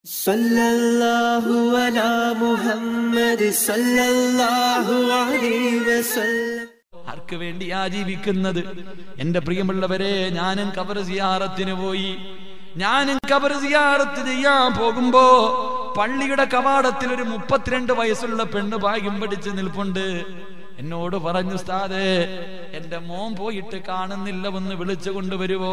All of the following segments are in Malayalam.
صلى الله على محمد صلى الله عليه وسلم ആർക്ക് വേണ്ടിയാ ജീവിക്കുന്നത് എന്റെ പ്രിയമുള്ളവരെ ഞാനും കബർ സിയാറത്തിന് പോയി ഞാനും കബർ സിയാറത്ത് ചെയ്യാൻ പോകുമ്പോ പള്ളിയുടെ കവാടത്തിൽ ഒരു മുപ്പത്തിരണ്ട് വയസ്സുള്ള പെണ്ണ് ഭാഗ്യം പിടിച്ച് നിൽപ്പുണ്ട് എന്നോട് പറഞ്ഞു ഉസ്താദേ എന്റെ മോൻ പോയിട്ട് കാണുന്നില്ല ഒന്ന് വിളിച്ചു കൊണ്ടുവരുവോ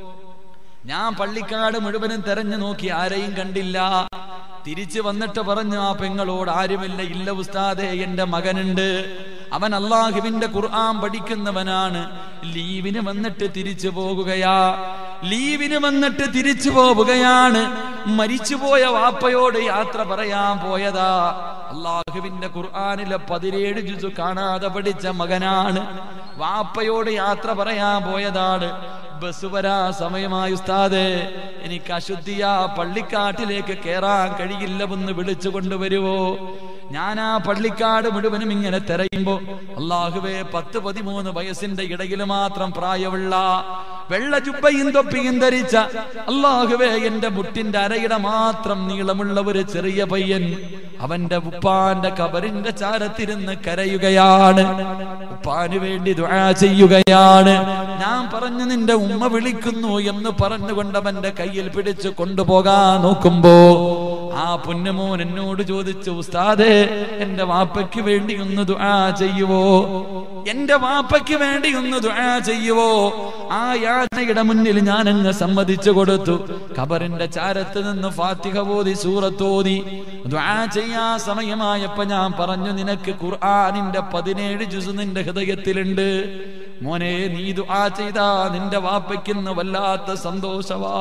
ഞാൻ പള്ളിക്കാട് മുഴുവനും തെരഞ്ഞു നോക്കി ആരെയും കണ്ടില്ല തിരിച്ചു വന്നിട്ട് പറഞ്ഞു ആ പെങ്ങളോട് ആരുമില്ല ഇല്ല ഉസ്താദേ എന്റെ മകനുണ്ട് അവൻ അള്ളാഹുവിന്റെ ഖുർആൻ പഠിക്കുന്നവനാണ് ലീവിന് വന്നിട്ട് തിരിച്ചു പോകുകയാ ലീവിന് വന്നിട്ട് തിരിച്ചു പോവുകയാണ് മരിച്ചുപോയ വാപ്പയോട് യാത്ര പറയാൻ പോയതാ അള്ളാഹുവിന്റെ ഖുർആനിലെ പതിനേഴ് ജുസു കാണാതെ പഠിച്ച മകനാണ് വാപ്പയോട് യാത്ര പറയാൻ പോയതാണ് ബസ് വരാ സമയമായി ഉസ്താദേ എനിക്ക് അശുദ്ധിയ പള്ളിക്കാട്ടിലേക്ക് കേറാൻ കഴിയില്ല ഒന്ന് വിളിച്ചു കൊണ്ടുവരുവോ ഞാൻ ആ പള്ളിക്കാട് മുഴുവനും ഇങ്ങനെ തെരയുമ്പോ അള്ളാഹുവേ പത്ത് പതിമൂന്ന് വയസ്സിന്റെ ഇടയിൽ മാത്രം പ്രായമുള്ള വെള്ള ജുബയും തൊപ്പിയും ധരിച്ച അള്ളാഹുവേ എന്റെ മുട്ടിന്റെ അരയിട മാത്രം നീളമുള്ള ഒരു ചെറിയ പയ്യൻ അവന്റെ ഉപ്പാന്റെ കബറിന്റെ ചാരത്തിരുന്ന് കരയുകയാണ് ഉപ്പാന് വേണ്ടി ദുആ ചെയ്യുകയാണ് ഞാൻ പറഞ്ഞു നിന്റെ ഉമ്മ വിളിക്കുന്നു എന്ന് പറഞ്ഞുകൊണ്ട് അവന്റെ കയ്യിൽ പിടിച്ചു കൊണ്ടുപോകാൻ നോക്കുമ്പോ ആ പുന്നമോൻ എന്നോട് ചോദിച്ചു ഉസ്താദേ എന്റെ വാപ്പയ്ക്ക് വേണ്ടി ഒന്ന് ദുആ ചെയ്യുവോ എന്റെ വാപ്പയ്ക്ക് വേണ്ടി ഒന്ന് ദുആ ചെയ്യുവോ ആ യാചനയുടെ മുന്നിൽ ഞാൻ അങ്ങ് സമ്മതിച്ചു കൊടുത്തു ഖബറിന്റെ ചാരത്ത് നിന്ന് ഫാത്തിഹ ഓതി സൂറത്തോതി ദുആ ചെയ്യാ സമയമായപ്പോ ഞാൻ പറഞ്ഞു നിനക്ക് ഖുർആനിന്റെ പതിനേഴ് ജുസ് നിന്റെ ഹൃദയത്തിലുണ്ട് മോനെ നീ ദുആ ചെയ്താ നിന്റെ വാപ്പയ്ക്കിന്ന് വല്ലാത്ത സന്തോഷവാ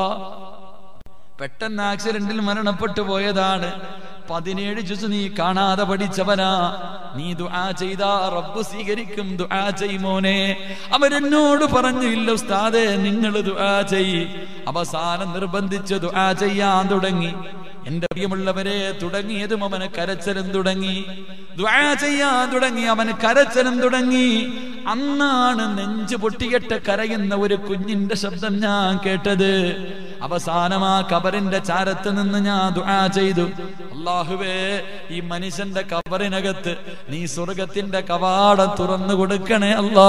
പെട്ടെന്ന് ആക്സിഡന്റിൽ മരണപ്പെട്ടു പോയതാണ് പതിനേഴ് ജുസ് നീ കാണാതെ പഠിച്ചവനാ നീ ദുആ ചെയ്താ റബ്ബ് സ്വീകരിക്കും ദുആ ചെയ്യുമോനെ അവരെന്നോട് പറഞ്ഞു ഇല്ല ഉസ്താദേ നിങ്ങൾ ദുആ ചെയ് അവസാനം നിർബന്ധിച്ച് ദുആ ചെയ്യാൻ തുടങ്ങി എന്റെ പ്രിയമുള്ളവരെ തുടങ്ങിയതും അവന് കരച്ചലും തുടങ്ങി ദുആ ചെയ്യാൻ തുടങ്ങി അവന് കരച്ചലും തുടങ്ങി അന്നാണ് നെഞ്ചു പൊട്ടിയിട്ട് കരയുന്ന ഒരു കുഞ്ഞിന്റെ ശബ്ദം ഞാൻ കേട്ടത് അവസാനം ആ കബറിന്റെ ചാരത്ത് നിന്ന് ഞാൻ ദുആ ചെയ്തു അള്ളാഹുവേ ഈ മനുഷ്യന്റെ കബറിനകത്ത് നീ സ്വർഗത്തിന്റെ കവാടം തുറന്നു കൊടുക്കണേ അല്ലാ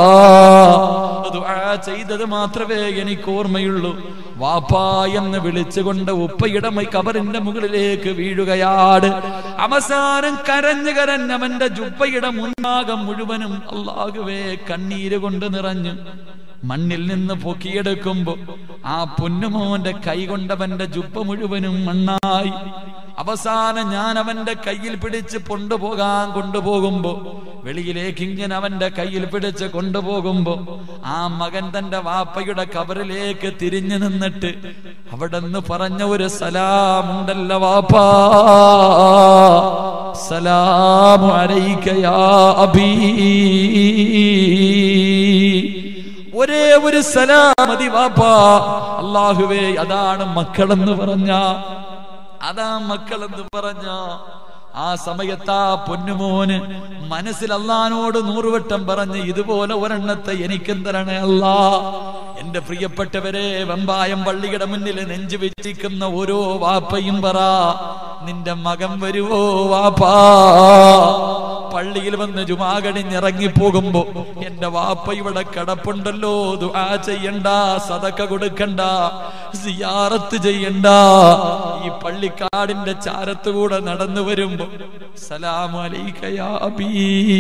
ദുആ ചെയ്തത് മാത്രമേ എനിക്ക് ഓർമ്മയുള്ളൂ വാപ്പാ എന്ന് വിളിച്ചുകൊണ്ട് ഉപ്പയുടെ മൈ കബറിന്റെ മുകളിലേക്ക് വീഴുകയാണ് അവസാനം കരഞ്ഞു കരഞ്ഞ് അവന്റെ ജുപ്പയുടെ മുൻഭാഗം മുഴുവനും അള്ളാഹുവേ കണ്ണീര് കൊണ്ട് നിറഞ്ഞു മണ്ണിൽ നിന്ന് പൊക്കിയെടുക്കുമ്പോ ആ പൊന്നുമോന്റെ കൈ കൊണ്ടവന്റെ ജുപ്പ മുഴുവനും മണ്ണായി അവസാനം ഞാൻ അവന്റെ കയ്യിൽ പിടിച്ച് കൊണ്ടുപോകാൻ കൊണ്ടുപോകുമ്പോ വെളിയിലേക്ക് ഇങ്ങനെ അവന്റെ കയ്യിൽ പിടിച്ച് കൊണ്ടുപോകുമ്പോ ആ മകൻ തന്റെ വാപ്പയുടെ കബറിലേക്ക് തിരിഞ്ഞു നിന്നിട്ട് അവിടെ നിന്ന് പറഞ്ഞ ഒരു സലാമുണ്ടല്ലോ വാപ്പാ സലാമു അലൈക്കയാ അബീ ഒരേ ഒരു സലാമതി വാപ്പാ അള്ളാഹുവേ അതാണ് മക്കളെന്ന് പറഞ്ഞ അതാ മക്കളെന്ന് പറഞ്ഞ ആ സമയത്താ പൊന്നുമോന് മനസ്സിൽ അള്ളഹാനോട് നൂറുവട്ടം പറഞ്ഞ് ഇതുപോലെ ഒരെണ്ണത്തെ എനിക്കും തരണേ അല്ലാ എന്റെ പ്രിയപ്പെട്ടവരെ വെമ്പായം പള്ളിയുടെ മുന്നിൽ നെഞ്ചു വെച്ചിരിക്കുന്ന ഓരോ വാപ്പയും പറ നിന്റെ മകൻ വരുവോ വാപ്പാ പള്ളിയിൽ വന്ന് ജുമാ കഴിഞ്ഞിറങ്ങി പോകുമ്പോ എന്റെ വാപ്പ ഇവിടെ കിടപ്പുണ്ടല്ലോ ദുആ ചെയ്യണ്ട സതക്ക കൊടുക്കണ്ട സിയാറത്ത് ചെയ്യണ്ട ഈ പള്ളിക്കാടിന്റെ ചാരത്തുകൂടെ നടന്നു വരുമ്പോ സലാമു അലൈക്കയാ അബീ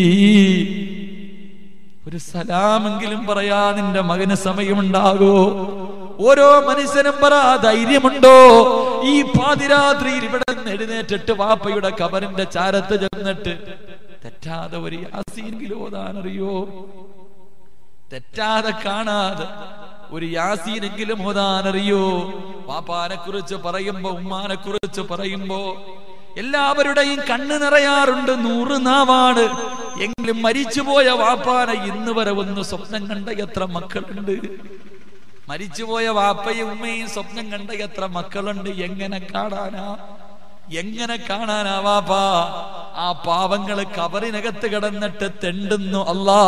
ഒരു സലാമെങ്കിലും പറയാ നിന്റെ മകന് സമയമുണ്ടാകോ ഓരോ മനുഷ്യനും പറ ധൈര്യമുണ്ടോ ഈ പാതിരാത്രിയിൽ ഇവിടെ നിന്ന് എഴുന്നേറ്റിട്ട് വാപ്പയുടെ കബറിന്റെ ചാരത്ത് ചെന്നിട്ട് തെറ്റാതെ ഒരു യാസീനെങ്കിലും ഓതാനറിയോ തെറ്റാതെ കാണാതെ ഒരു യാസീനെങ്കിലും ഓതാനറിയോ വാപ്പാനെ കുറിച്ച് പറയുമ്പോ ഉമ്മാനെ കുറിച്ച് പറയുമ്പോ എല്ലാവരുടെയും കണ്ണ് നിറയാറുണ്ട് നൂറ് നാവാണ് എങ്കിലും മരിച്ചുപോയ വാപ്പാനെ ഇന്ന് വരെ ഒന്ന് സ്വപ്നം കണ്ട എത്ര മക്കളുണ്ട് മരിച്ചുപോയ വാപ്പയും ഉമ്മയും സ്വപ്നം കണ്ട എത്ര മക്കളുണ്ട് എങ്ങനെ കാണാനാ എങ്ങനെ കാണാനാ വാപ്പാ ആ പാവങ്ങള് കബറിനകത്ത് കിടന്നിട്ട് തെണ്ടുന്നു അല്ലാ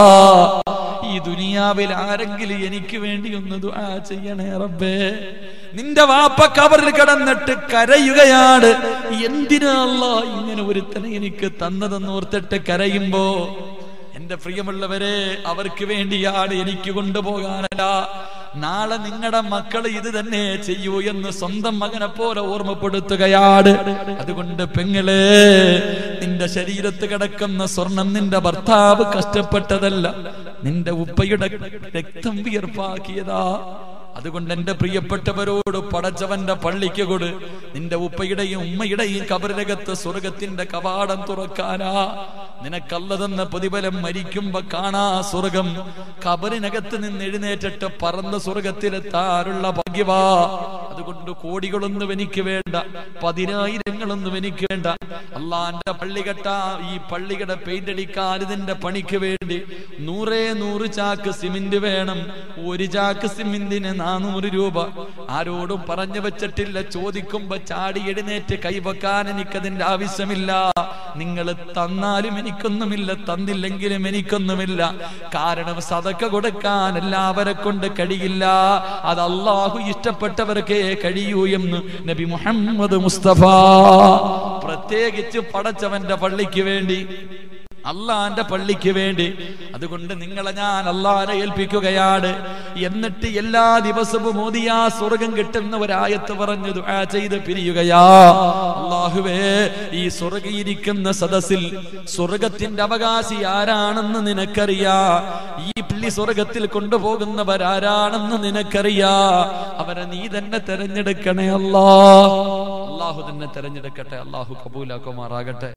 ഈ ദുനിയാവിൽ ആരെങ്കിലും എനിക്ക് വേണ്ടി ഒന്ന് ദുആ ചെയ്യണേ റബ്ബേ നിന്റെ വാപ്പ കബറിൽ കിടന്നിട്ട് കരയുകയാണ് എന്തിനാ അല്ലാ ഇങ്ങനെ ഒരുത്തനെ എനിക്ക് തന്നതെന്ന് ഓർത്തിട്ട് കരയുമ്പോ എന്റെ പ്രിയമുള്ളവരെ അവർക്ക് വേണ്ടിയാണ് എനിക്ക് കൊണ്ടുപോകാനല്ല നാളെ നിങ്ങളുടെ മക്കൾ ഇത് തന്നെ ചെയ്യൂ എന്ന് സ്വന്തം മകനെ പോലെ ഓർമ്മപ്പെടുത്തുകയാണ് അതുകൊണ്ട് പെങ്ങളെ നിന്റെ ശരീരത്ത് കിടക്കുന്ന സ്വർണം നിന്റെ ഭർത്താവ് കഷ്ടപ്പെട്ടതല്ല നിന്റെ ഉപ്പയുടെ രക്തം വിയർപ്പാക്കിയതാ അതുകൊണ്ട് എന്റെ പ്രിയപ്പെട്ടവരോട് പടച്ചവന്റെ പള്ളിക്ക് കൊട് നിന്റെ ഉപ്പയുടെയും ഉമ്മയുടെയും കബറിനകത്ത് സ്വർഗത്തിന്റെ കവാടം തുറക്കാനാ നിനക്കല്ലതെന്ന പ്രതിഫലം മരിക്കുമ്പോ കാണാ സ്വർഗം കബറിനകത്ത് നിന്ന് എഴുന്നേറ്റിട്ട് പറന്ന സ്വർഗത്തിലെത്താറുള്ള ഭാഗ്യവാ അതുകൊണ്ട് കോടികളൊന്നും എനിക്ക് വേണ്ട പതിനായിരങ്ങളൊന്നും എനിക്ക് വേണ്ട അള്ളാന്റെ പള്ളി കെട്ടാ ഈ പള്ളിയുടെ പെയിന്റ് അടിക്കാൻ ഇതിന്റെ പണിക്ക് വേണ്ടി നൂറേ നൂറ് ചാക്ക് സിമെന്റ് വേണം ഒരു ചാക്ക് സിമെന്റിന് നാനൂറ് രൂപ ആരോടും പറഞ്ഞു വെച്ചിട്ടില്ല ചോദിക്കുമ്പോ ചാടി എഴുന്നേറ്റ് കൈവക്കാൻ എനിക്കതിന്റെ ആവശ്യമില്ല നിങ്ങൾ തന്നാലും എനിക്കൊന്നുമില്ല തന്നില്ലെങ്കിലും എനിക്കൊന്നുമില്ല കാരണം സതക്ക കൊടുക്കാൻ എല്ലാവരെ കൊണ്ട് കഴിയില്ല അത് അള്ളാഹു ഇഷ്ടപ്പെട്ടവർക്കേ കഴിയൂ എന്ന് നബി മുഹമ്മദ് മുസ്തഫ പ്രത്യേകിച്ച് പടച്ചവന്റെ പള്ളിക്ക് വേണ്ടി അള്ളാന്റെ പള്ളിക്ക് വേണ്ടി അതുകൊണ്ട് നിങ്ങളെ ഞാൻ അള്ളാനെ ഏൽപ്പിക്കുകയാണ് എന്നിട്ട് എല്ലാ ദിവസവും മോദിയാ സ്വർഗം കിട്ടുന്ന ഒരായത്ത് പറഞ്ഞു ദുആ ചെയ്ത് പിരിയുകയാ അള്ളാഹുവേ ഈ സ്വർഗയിരിക്കുന്ന സദസ്സിൽ സ്വർഗത്തിന്റെ അവകാശി ആരാണെന്ന് നിനക്കറിയാ ഈ പള്ളി സ്വർഗത്തിൽ കൊണ്ടുപോകുന്നവരാരാണെന്ന് നിനക്കറിയാ അവരെ നീ തന്നെ തെരഞ്ഞെടുക്കണേ അല്ലാ അള്ളാഹു തന്നെ തെരഞ്ഞെടുക്കട്ടെ അള്ളാഹു കബൂലാക്കുമാറാകട്ടെ